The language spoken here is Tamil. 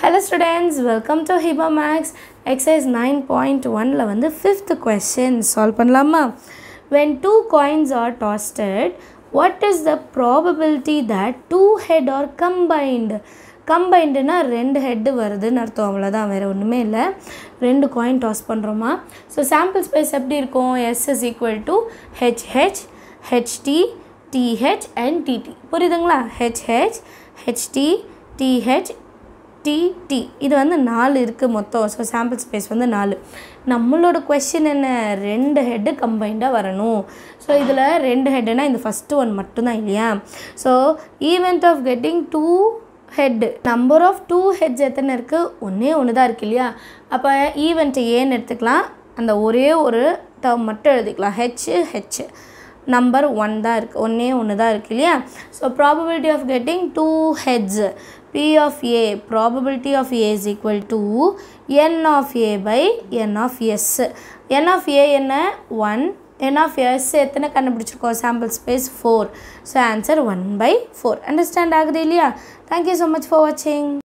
hello students welcome to Hiba maths exercise nine point ஒனில் வந்து ஃபிஃப்த் கொஸ்டின் சால்வ் பண்ணலாமா when two coins are tossed what is the probability that two head are combined கம்பைண்டுனா ரெண்டு ஹெட்டு வருதுன்னு அர்த்தம் அவ்வளோதான் வேறு ஒன்றுமே இல்லை ரெண்டு காயின் டாஸ் பண்ணுறோமா ஸோ சாம்பிள் ஸ்பேஸ் எப்படி இருக்கும் S is equal to HH HT TH and TT புரியுதுங்களா ஹெச்ஹெச் ஹெச்டி டிஹெச் டிடி இது வந்து நாலு இருக்குது மொத்தம் ஸோ சாம்பிள் ஸ்பேஸ் வந்து நாலு நம்மளோட கொஷின் என்ன ரெண்டு ஹெட்டு கம்பைண்டாக வரணும் ஸோ இதில் ரெண்டு ஹெட்டுனா இந்த ஃபஸ்ட்டு ஒன் மட்டும்தான் இல்லையா so event of getting two head number of two heads எத்தனை இருக்குது ஒன்றே ஒன்று தான் இருக்குது இல்லையா அப்போ ஈவெண்ட்டு ஏன்னு எடுத்துக்கலாம் அந்த ஒரே ஒரு டேர்ம் மட்டும் எழுதிக்கலாம் ஹெச் ஹெச் நம்பர் ஒன் தான் இருக்குது ஒன்றே ஒன்று தான் இருக்குது இல்லையா so probability of getting two heads P of A probability of A is equal to n of A by n of S n of A என்ன ஒன் என் ஆஃப் எஸ் எத்தனை கண்டுபிடிச்சிருக்கோம் sample space four so answer one by four understand ஆகுது இல்லையா தேங்க்யூ ஸோ மச் ஃபார் வாட்சிங்